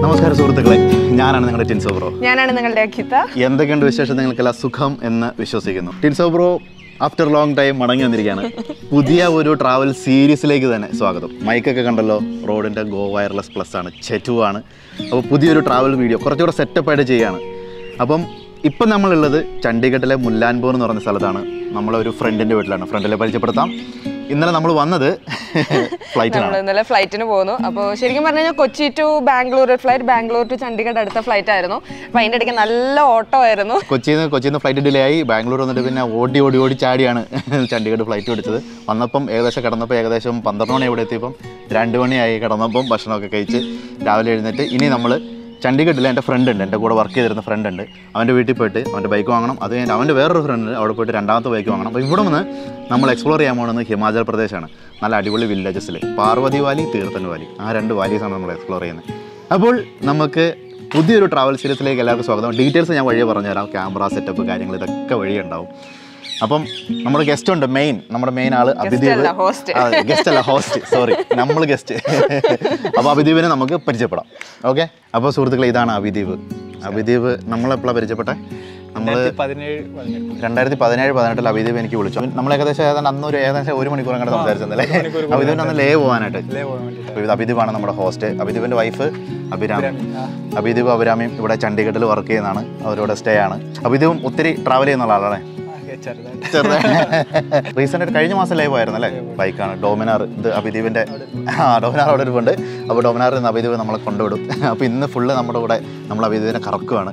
നമസ്കാരം സുഹൃത്തുക്കളെ ഞാനാണ് നിങ്ങളുടെ ടിൻസോ ബ്രോ ഞാനാണ് നിങ്ങളുടെ അഖിത എന്തൊക്കെയുണ്ട് വിശേഷം നിങ്ങൾക്കെല്ലാം സുഖം എന്ന് വിശ്വസിക്കുന്നു ടിൻസോ ബ്രോ ആഫ്റ്റർ ലോങ് ടൈം മടങ്ങി വന്നിരിക്കുകയാണ് പുതിയ ഒരു ട്രാവൽ സീരീസിലേക്ക് തന്നെ സ്വാഗതം മൈക്കൊക്കെ കണ്ടല്ലോ റോഡിൻ്റെ ഗോ വയർലെസ് പ്ലസ് ആണ് ചെറ്റു ആണ് അപ്പോൾ പുതിയൊരു ട്രാവൽ വീഡിയോ കുറച്ചുകൂടെ സെറ്റപ്പായിട്ട് ചെയ്യാണ് അപ്പം ഇപ്പം നമ്മളുള്ളത് ചണ്ഡീഗഡിലെ മുല്ലാൻപൂർ എന്ന് പറഞ്ഞ സ്ഥലത്താണ് നമ്മളെ ഒരു ഫ്രണ്ടിൻ്റെ വീട്ടിലാണ് ഫ്രണ്ടിലെ പരിചയപ്പെടുത്താം ഇന്നലെ നമ്മൾ വന്നത് ഫ്ലൈറ്റിലാണ് നമ്മൾ ഇന്നലെ ഫ്ലൈറ്റിന് പോകുന്നു അപ്പോൾ ശരിക്കും പറഞ്ഞു കഴിഞ്ഞാൽ Kochi to Bangalore flight Bangalore to Chandigarh അടുത്ത ഫ്ലൈറ്റ് ആയിരുന്നു അപ്പോൾ അതിൻ്റെ ഇടയ്ക്ക് നല്ല ഓട്ടോ ആയിരുന്നു കൊച്ചിയിൽ നിന്ന് കൊച്ചിയിൽ നിന്ന് ഫ്ലൈറ്റ് ഡിലേ ആയി ബാംഗ്ലൂർ വന്നിട്ട് പിന്നെ ഓടി ഓടി ഓടി ചാടിയാണ് ചണ്ഡീഗഡ് ഫ്ലൈറ്റ് പിടിച്ചത് വന്നപ്പം ഏകദേശം കിടന്നപ്പോൾ ഏകദേശം പന്ത്രണ്ട് മണി ഇവിടെ എത്തിയപ്പം രണ്ട് മണിയായി കിടന്നപ്പം ഭക്ഷണമൊക്കെ കഴിച്ച് രാവിലെ എഴുന്നേറ്റ് ഇനി നമ്മൾ ചണ്ഡീഗഡിൽ എൻ്റെ ഫ്രണ്ട് ഉണ്ട് എൻ്റെ കൂടെ വർക്ക് ചെയ്തിരുന്ന ഫ്രണ്ട് ഉണ്ട് അവൻ്റെ വീട്ടിൽ പോയിട്ട് അവൻ്റെ ബൈക്ക് വാങ്ങണം അത് കഴിഞ്ഞ് അവൻ്റെ വേറൊരു ഫ്രണ്ട് അവിടെ പോയിട്ട് രണ്ടാമത്തെ ബൈക്ക് വാങ്ങണം അപ്പോൾ ഇവിടെ നിന്ന് നമ്മൾ എക്സ്പ്ലോർ ചെയ്യാൻ പോകുന്നത് ഹിമാചൽ പ്രദേശാണ് നല്ല അടിപൊളി വില്ലേജസിൽ പാർവതി വാലി തീർത്ഥൻ വാലി ആ രണ്ട് വാലീസാണ് നമ്മൾ എക്സ്പ്ലോർ ചെയ്യുന്നത് അപ്പോൾ നമുക്ക് പുതിയൊരു ട്രാവൽ സീരീസിലേക്ക് എല്ലാവർക്കും സ്വാഗതം ഡീറ്റെയിൽസ് ഞാൻ വഴിയെ പറഞ്ഞുതരാം ക്യാമറ സെറ്റപ്പ് കാര്യങ്ങൾ ഇതൊക്കെ വഴി ഉണ്ടാവും അപ്പം നമ്മുടെ ഗസ്റ്റ് ഉണ്ട് മെയിൻ നമ്മുടെ മെയിൻ ആള് അഭിദീപ് അല്ല, host. ഗസ്റ്റ് അല്ല ഹോസ്റ്റ് സോറി നമ്മൾ ഗസ്റ്റ് അപ്പോൾ അഭിദീപിനെ നമുക്ക് പരിചയപ്പെടാം ഓക്കെ അപ്പോൾ സുഹൃത്തുക്കളെ ഇതാണ് അഭിദീപ് അഭിദീപ് നമ്മളെപ്പോഴാണ് പരിചയപ്പെട്ടെ നമ്മൾ പതിനേഴ് പതിനെട്ട് രണ്ടായിരത്തി പതിനേഴ് പതിനെട്ടിൽ അഭിദീപ് എനിക്ക് വിളിച്ചു നമ്മൾ ഏകദേശം ഏതാണ്ട് അന്ന് ഒരു ഏകദേശം ഒരു മണിക്കൂർ അങ്ങനെ സംസാരിച്ചതല്ലേ അഭിദീപിന് അന്ന് ലേ പോകാനായിട്ട് ലേ പോകാൻ വേണ്ടിയിട്ട് അപ്പോൾ ഇത് അഭിദീപാണ് നമ്മുടെ ഹോസ്റ്റ് അഭിദീപിൻ്റെ വൈഫ് അഭിരാമി അഭിദീപ് അഭിരാമിയും ഇവിടെ ചണ്ഡീഗഡിൽ വർക്ക് ചെയ്യുന്നതാണ് അവരിവിടെ സ്റ്റേ ആണ് അഭിദീപും ഒത്തിരി ട്രാവൽ ചെയ്യുന്ന ആളാണ് ആ, ചെറുതായിട്ട് ചെറുതായി റീസെൻ്റ് ആയിട്ട് കഴിഞ്ഞ മാസം ലൈവ് ആയിരുന്നു അല്ലേ ബൈക്കാണ് ഡോമിനാർ ഇത് അഭിദീപിൻ്റെ ആ ഡോമിനാർ അവിടെ ഇരിപ്പുണ്ട് അപ്പോൾ ഡോമിനാറിൽ നിന്ന് അഭിദീപ് നമ്മളെ കൊണ്ടുവിടും അപ്പോൾ ഇന്ന് ഫുള്ള് നമ്മുടെ കൂടെ നമ്മൾ അഭിദീപിനെ കറക്കുവാണ്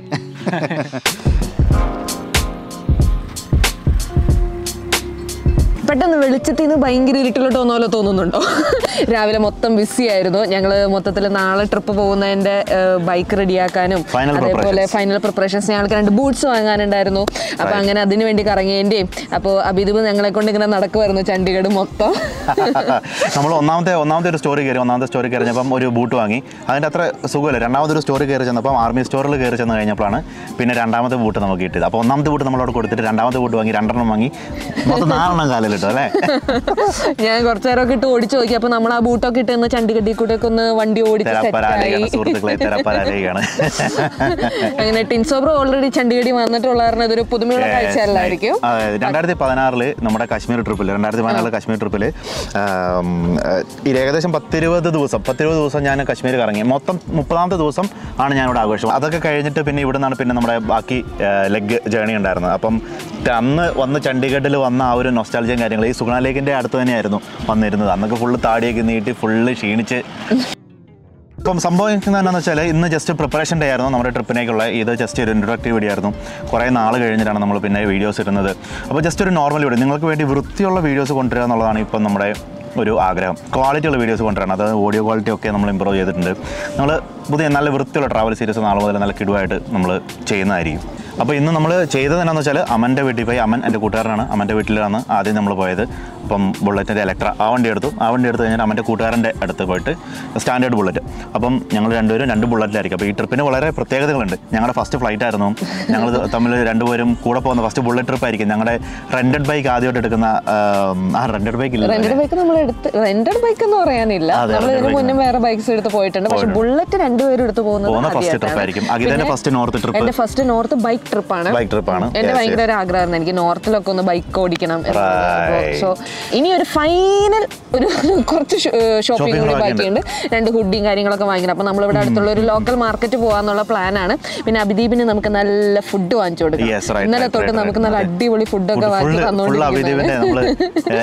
പെട്ടെന്ന് വെളിച്ചത്തിൽ നിന്ന് ഭയങ്കര ഇരുട്ടിലോട്ട് വന്ന പോലെ തോന്നുന്നുണ്ടോ രാവിലെ മൊത്തം ബിസി ആയിരുന്നു ഞങ്ങൾ മൊത്തത്തിൽ നാളെ ട്രിപ്പ് പോകുന്നതിൻ്റെ ബൈക്ക് റെഡിയാക്കാനും Final അതേപോലെ ഫൈനൽ പ്രിപ്പറേഷൻസ് ഞങ്ങൾക്ക് രണ്ട് ബൂട്ട്സ് വാങ്ങാനുണ്ടായിരുന്നു അപ്പോൾ അങ്ങനെ അതിന് വേണ്ടി കറങ്ങിയതിൻ്റെയും അപ്പോൾ അഭിദീപ് ഞങ്ങളെ കൊണ്ട് ഇങ്ങനെ നടക്കുമായിരുന്നു ചണ്ഡീഗഡ് മൊത്തം നമ്മൾ ഒന്നാമത്തെ ഒന്നാമത്തെ ഒരു സ്റ്റോറി കയറി ഒന്നാമത്തെ സ്റ്റോറി കയറി ചെന്നപ്പം ഒരു ബൂട്ട് വാങ്ങി അതിൻ്റെ അത്ര സുഖമില്ല രണ്ടാമതൊരു സ്റ്റോറി കയറി ചെന്നപ്പം ആർമി സ്റ്റോറിൽ കയറി ചെന്ന് കഴിഞ്ഞപ്പോഴാണ് പിന്നെ രണ്ടാമത്തെ ബൂട്ട് നമുക്ക് കിട്ടിയത് അപ്പോൾ ഒന്നാമത്തെ ബൂട്ട് നമ്മളവിടെ കൊടുത്തിട്ട് രണ്ടാമത്തെ ബൂട്ട് വാങ്ങി രണ്ടെണ്ണം വാങ്ങി മൊത്തം നാലെണ്ണം കാലിലിട്ടു അല്ലേ ഞാൻ കുറച്ചു നേരമൊക്കെ ഇട്ട് ഓടിച്ചു നോക്കി അപ്പോൾ നമ്മൾ ആ ബൂട്ടൊക്കെ ഇട്ട് ഇന്ന് ചണ്ഡീഗഡിൽ കൂടെ ഒക്കെ ഒന്ന് വണ്ടി ഓടിച്ച് തെരപ്പരാലയാണ് സെറ്റായി സുഹൃത്തുക്കളെ തെരപ്പരാലയാണ് അങ്ങനെ ടിൻസോബ്രോ ഓൾറെഡി ചണ്ഡീഗഡിൽ വന്നിട്ടുള്ള കാരണം ഇതൊരു പുതുമയുള്ള കാഴ്ച അല്ലായിരിക്കും അതെ രണ്ടായിരത്തി പതിനാറില് നമ്മുടെ കാശ്മീർ ട്രിപ്പിൽ രണ്ടായിരത്തി പതിനാറിൽ കാശ്മീർ ട്രിപ്പിൽ ഈ ഏകദേശം പത്തിരുപത് ദിവസം പത്തിരുപത് ദിവസം ഞാൻ കാശ്മീർ കറങ്ങി മൊത്തം മുപ്പതാമത്തെ ദിവസം ആണ് ഞാൻ ഇവിടെ ആഘോഷം അതൊക്കെ കഴിഞ്ഞിട്ട് പിന്നെ ഇവിടെ നിന്നാണ് പിന്നെ നമ്മുടെ ബാക്കി ലെഗ് ജേണി ഉണ്ടായിരുന്നത് അപ്പം അന്ന് വന്ന് ചണ്ഡീഗഡിൽ വന്ന ആ ഒരു നൊസ്റ്റാൾജിയും കാര്യങ്ങൾ ഈ സുഗുണ ലേക്കിൻ്റെ അടുത്ത് തന്നെയായിരുന്നു വന്നിരുന്നത് അന്നൊക്കെ ഫുള്ള് താടിയൊക്കെ നീട്ടി ഫുള്ള് ക്ഷീണിച്ച് ഇപ്പം സംഭവിക്കുന്നത് എന്താണെന്ന് വെച്ചാൽ ഇന്ന് ജസ്റ്റ് പ്രിപ്പറേഷൻ ഡേ ആയിരുന്നു നമ്മുടെ ട്രിപ്പിനേക്കുള്ള ഇത് ജസ്റ്റ് ഒരു ഇൻട്രൊഡക്റ്റീവ് വീഡിയോ ആയിരുന്നു കുറേ നാൾ കഴിഞ്ഞിട്ടാണ് നമ്മൾ പിന്നെ വീഡിയോസ് ഇടുന്നത് അപ്പോൾ ജസ്റ്റ് ഒരു നോർമൽ വീഡിയോ നിങ്ങൾക്ക് വേണ്ടി വൃത്തിയുള്ള വീഡിയോസ് കൊണ്ടുവരിക എന്നുള്ളതാണ് ഇപ്പം നമ്മുടെ ഒരു ആഗ്രഹം ക്വാളിറ്റി ഉള്ള വീഡിയോസ് കൊണ്ടുവരണം അത് ഓഡിയോ ക്വാളിറ്റി ഒക്കെ നമ്മൾ ഇമ്പ്രൂവ് ചെയ്തിട്ടുണ്ട് നമ്മൾ പുതിയ നല്ല വൃത്തിയുള്ള ട്രാവൽ സീരീസ് നാളെ മുതൽ നല്ല കിടുവായിട്ട് നമ്മൾ ചെയ്യുന്നതായിരിക്കും അപ്പോൾ ഇന്ന് നമ്മൾ ചെയ്തത് എന്നാന്ന് വെച്ചാൽ അമൻ്റെ വീട്ടിൽ പോയി അമൻ എൻ്റെ കൂട്ടുകാരനാണ് അമൻ്റെ വീട്ടിലാണ് ആദ്യം നമ്മൾ പോയത് അപ്പം ബുള്ളറ്റിൻ്റെ ഇലക്ട്ര ആ വണ്ടി എടുത്തു ആ വണ്ടി എടുത്ത് കഴിഞ്ഞാൽ അമൻ്റെ കൂട്ടുകാരൻ്റെ അടുത്ത് പോയിട്ട് സ്റ്റാൻഡേർഡ് ബുള്ളറ്റ് അപ്പം ഞങ്ങൾ രണ്ടുപേരും രണ്ട് ബുള്ളറ്റിലായിരിക്കും അപ്പോൾ ഈ ട്രിപ്പിന് വളരെ പ്രത്യേകതകളുണ്ട് ഞങ്ങളുടെ ഫസ്റ്റ് ഫ്ലൈറ്റ് ആയിരുന്നു ഞങ്ങൾ തമ്മിൽ രണ്ടുപേരും കൂടെ പോകുന്ന ഫസ്റ്റ് ബുള്ളറ്റ് ട്രിപ്പ് ആയിരിക്കും ഞങ്ങളുടെ റെൻറ്റഡ് ബൈക്ക് ആദ്യമായിട്ട് എടുക്കുന്ന ആം, ആ റെൻറ്റഡ് ബൈക്ക് ഇല്ല റെന്റഡ് ബൈക്ക് നമ്മൾ എടുത്ത് റെന്റഡ് ബൈക്ക് എന്ന് പറയാനില്ല അതെ, നമ്മൾ ഇതിന് rented മുന്നേ വേറെ ബൈക്സ് എടുത്ത് പോയിട്ടുണ്ട് പക്ഷെ ബുള്ളറ്റ് രണ്ടുപേരും എടുത്ത് പോകുന്നത് പോകുന്ന ഫസ്റ്റ് ആദ്യമായിട്ടാണ്. ട്രിപ്പ് ആയിരിക്കും അഖിതൻ്റെ പിന്നെ ഫസ്റ്റ് നോർത്ത് ട്രിപ്പ് എന്റെ ഫസ്റ്റ് നോർത്ത് ബൈക്ക് ട്രിപ്പാണ് ബൈക്ക് ട്രിപ്പാണ് എന്റെ ഭയങ്കര ഒരു ആഗ്രഹമായിരുന്നു എനിക്ക് നോർത്തിലൊക്കെ ഒന്ന് ബൈക്ക് ഓടിക്കണം Right. സോ ഇനി ഒരു ഫൈനൽ ഒരു കുറച്ച് ഷോപ്പിംഗ് Shopping കൂടി ബാക്കിയുണ്ട്. ബാക്കിയുണ്ട് രണ്ട് ഹുഡിയും കാര്യങ്ങളൊക്കെ വാങ്ങിക്കണം അപ്പൊ നമ്മളിവിടെ അടുത്തുള്ള ഒരു ലോക്കൽ മാർക്കറ്റ് പോകാന്നുള്ള പ്ലാനാണ് പിന്നെ അഭിദീപിന് നമുക്ക് നല്ല ഫുഡ് വാങ്ങിച്ചു കൊടുക്കാം Yes, right, ഇന്നലെ right, തൊട്ട് right, നമുക്ക് right. നല്ല അതെ. അടിപൊളി ഫുഡൊക്കെ വാങ്ങി ഫുള്ള് ഫുള്ള് അഭിദീപിന്റെ നമ്മള് തന്നോണ്ടിരിക്കുന്നത്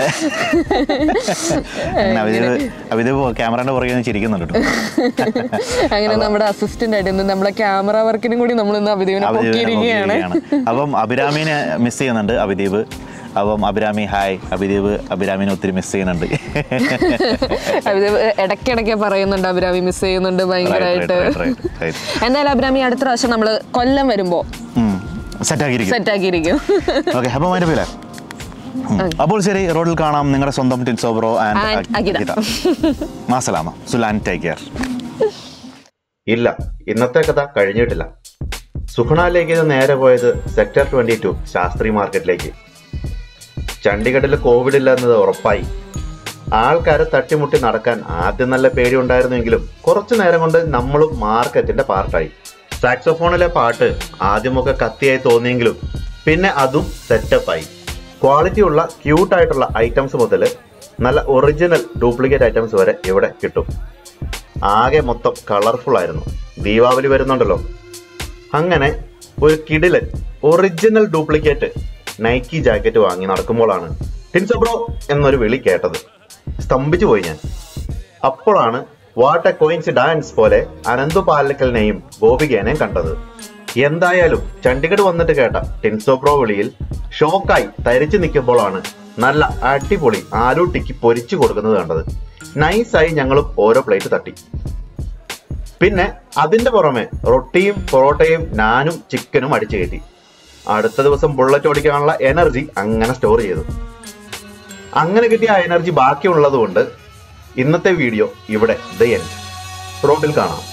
അങ്ങനെ അഭിദീപ് അഭിദീപ് ക്യാമറയുടെ പുറകെ നിന്ന് ചിരിക്കുന്നുണ്ട് കേട്ടോ. അങ്ങനെ നമ്മുടെ അസിസ്റ്റന്റ് ആയിട്ട് ഇന്ന് നമ്മുടെ ക്യാമറ വർക്കിനും കൂടി നമ്മൾ ഇന്ന് അഭിദീപിനെ അഭിദീപിനെ പൊക്കിയിരിക്കുകയാണ് നോക്കിയിരിക്കുകയാണ്. അപ്പം അഭിരാമിനെ മിസ് ചെയ്യുന്നുണ്ട് അഭിദീപ് അപ്പം അഭിരാമി ഹായ് അഭിദീപ് അഭിരാമിനെ ഒത്തിരി മിസ് ചെയ്യുന്നുണ്ട് അഭിദീപ് ഇടയ്ക്കിടയ്ക്ക് പറയുന്നുണ്ട് അഭിരാമി മിസ് ചെയ്യുന്നുണ്ട് ഭയങ്കരമായിട്ട് എന്തായാലും അഭിരാമി അടുത്ത പ്രാവശ്യം നമ്മൾ കൊല്ലം വരുമ്പോ സെറ്റാക്കിയിരിക്കും സെറ്റ് ആക്കിയിരിക്കും ഓക്കെ അപ്പം അതിന്റെ പേര് അപ്പോൾ ശരി റോഡിൽ കാണാം നിങ്ങളുടെ സ്വന്തം ടിൻസോബ്രോ And ആൻഡ് അഖിത. മാസലാമ സുലാൻ ടേക്ക് കെയർ ഇല്ല ഇന്നത്തെ കഥ കഴിഞ്ഞിട്ടില്ല സുഖണയിലേക്ക് ഇത് നേരെ പോയത് സെക്ടർ ട്വന്റി ടു ശാസ്ത്രി മാർക്കറ്റിലേക്ക് ചണ്ഡീഗഡിൽ കോവിഡ് ഇല്ല എന്നത് ഉറപ്പായി ആൾക്കാരെ തട്ടിമുട്ടി നടക്കാൻ ആദ്യം നല്ല പേടി ഉണ്ടായിരുന്നെങ്കിലും കുറച്ചു നേരം കൊണ്ട് നമ്മളും മാർക്കറ്റിന്റെ പാർട്ടായി സാക്സോഫോണിലെ പാട്ട് ആദ്യമൊക്കെ കത്തിയായി തോന്നിയെങ്കിലും പിന്നെ അതും സെറ്റപ്പായി ക്വാളിറ്റി ഉള്ള ക്യൂട്ട് ആയിട്ടുള്ള ഐറ്റംസ് മുതൽ നല്ല ഒറിജിനൽ ഡ്യൂപ്ലിക്കേറ്റ് ഐറ്റംസ് വരെ ഇവിടെ കിട്ടും ആകെ മൊത്തം കളർഫുൾ ആയിരുന്നു ദീപാവലി വരുന്നുണ്ടല്ലോ അങ്ങനെ ഒരു കിടിലൻ ഒറിജിനൽ ഡ്യൂപ്ലിക്കേറ്റ് നൈക്കി ജാക്കറ്റ് വാങ്ങി നടക്കുമ്പോഴാണ് ടിൻസബ്രോ എന്നൊരു വിളി കേട്ടത് സ്തംഭിച്ചു പോയി ഞാൻ അപ്പോഴാണ് വാട്ട് എ കോയിൻസ് ഡാൻസ് പോലെ അനന്തു പാലക്കലിനെയും ഗോപികേനെയും കണ്ടത് എന്തായാലും ചണ്ഡീഗഡ് വന്നിട്ട് കേട്ട ടിൻസോബ്രോ വിളിയിൽ ഷോക്കായി തരിച്ചു നിൽക്കുമ്പോഴാണ് നല്ല അടിപൊളി ആലു ടിക്കി പൊരിച്ചു കൊടുക്കുന്നത് കണ്ടത് നൈസായി ഞങ്ങളും ഓരോ പ്ലേറ്റ് തട്ടി പിന്നെ അതിന്റെ പുറമെ റൊട്ടിയും പൊറോട്ടയും നാനും ചിക്കനും അടിച്ചു കയറ്റി അടുത്ത ദിവസം ബുള്ളറ്റ് ഓടിക്കാനുള്ള എനർജി അങ്ങനെ സ്റ്റോർ ചെയ്തു അങ്ങനെ കിട്ടിയ ആ എനർജി ബാക്കിയുള്ളത് കൊണ്ട് ഇന്നത്തെ വീഡിയോ ഇവിടെ ദ എൻഡ് റോഡിൽ കാണാം